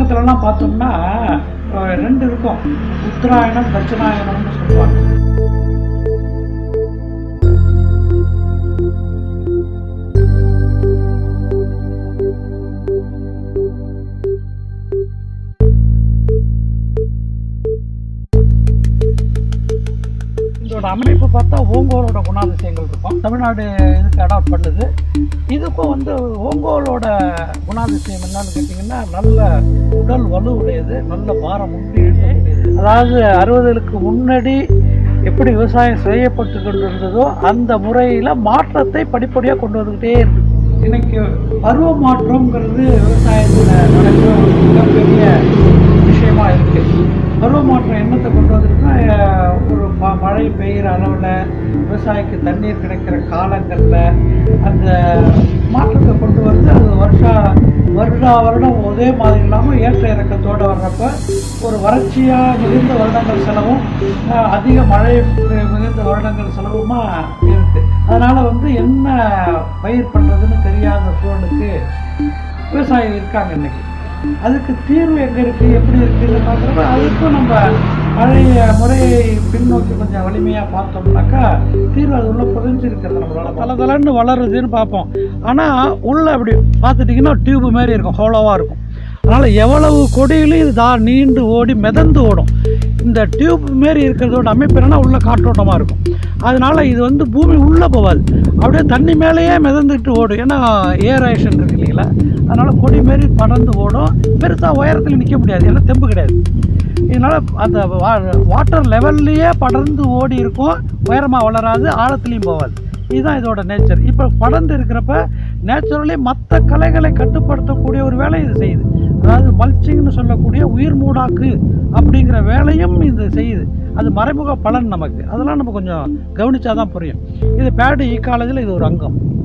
தமிழகத்துலலாம் பார்த்தோம்னா அஹ், ரெண்டு இருக்கும் உத்தராயணம் தட்சிணாயணம்னு சொல்லுவாங்க இதோட அமைப்பு பார்த்தா ஓங்கோலோட குணாதிசயங்கள் இருக்கும் தமிழ்நாடு இதுக்கு அடாப்ட் பண்ணுது இதுக்கும் வந்து ஓங்கோலோட குணாதிசயம் என்னன்னு கேட்டிங்கன்னா நல்ல உடல் வலு உடையது நல்ல பாரம் முந்தி இழுக்கக்கூடியது அதாவது அறுபதுகளுக்கு முன்னாடி எப்படி விவசாயம் செய்யப்பட்டு கொண்டிருந்ததோ அந்த முறையில் மாற்றத்தை படிப்படியாக கொண்டு வந்துக்கிட்டே இருக்கு இன்னைக்கு பருவ மாற்றம்ங்கிறது விவசாயத்தில் நடக்கிற ஒரு மிகப்பெரிய விஷயமா இருக்கு பருவ மாற்றம் என்னத்தை கொண்டு வந்திருக்குன்னா அஹ், ஒரு ம- மழை பெய்கிற அளவில் விவசாயிக்கு தண்ணீர் கிடைக்கிற காலங்களில் அந்த மாற்றத்தை கொண்டு வந்து அது வருஷா வருடா வருடம் ஒரே மாதிரி இல்லாமல் ஏற்ற இறக்கத்தோடு வர்றப்ப ஒரு வறட்சியாக மிகுந்த வருடங்கள் செலவும் அஹ், அதிக மழை மி- மிகுந்த வருடங்கள் செலவுமா இருக்கு அதனால வந்து என்ன பயிர் பண்ணுறதுன்னு தெரியாத சூழலுக்கு விவசாயிகள் இருக்காங்க இன்னைக்கு அதுக்கு தீர்வு எங்கே இருக்குது எப்படி இருக்குன்னு பார்க்குறப்ப அதுக்கும் நம்ம பழைய முறையை பின்னோக்கி கொஞ்சம் வலிமையாக பார்த்தோம்னாக்கா தீர்வு அது உள்ள புரிஞ்சிருக்கிறது நம்மளால தல தலன்னு வளருதுன்னு பார்ப்போம் ஆனால் உள்ள அப்படி பார்த்துட்டிங்கன்னா டியூப் மாதிரி இருக்கும் ஹோலோவாக இருக்கும் அதனால் எவ்வளவு கொடியிலும் இது தா நீண்டு ஓடி மிதந்து ஓடும் இந்த டியூப் மாரி இருக்கிறதோட அமைப்பு என்னன்னா உள்ள காற்றோட்டமாக இருக்கும் அதனால இது வந்து பூமி உள்ளே போகாது அப்படியே தண்ணி மேலேயே மிதந்துட்டு ஓடும் ஏன்னா ஏரேஷன் இருக்கு இல்லைங்களா அதனால கொடி மாரி பறந்து ஓடும் பெருசாக உயரத்தில் நிற்க முடியாது ஏன்னா தெம்பு கிடையாது இதனால் அந்த வாட்டர் லெவல்லையே படர்ந்து ஓடி இருக்கும் உயரமாக வளராது ஆழத்துலேயும் போகாது இதுதான் இதோட நேச்சர் இப்போ படர்ந்து இருக்கிறப்ப நேச்சுரலி மற்ற கலைகளை கட்டுப்படுத்தக்கூடிய ஒரு வேலை இது செய்யுது அதாவது மல்ச்சிங்னு சொல்லக்கூடிய உயிர் மூடாக்கு அப்படிங்கிற வேலையும் இது செய்யுது அது மறைமுக பலன் நமக்கு அதெல்லாம் நம்ம கொஞ்சம் கவனிச்சாதான் புரியும் இது பேடு ஈக்காலஜில் இது ஒரு அங்கம்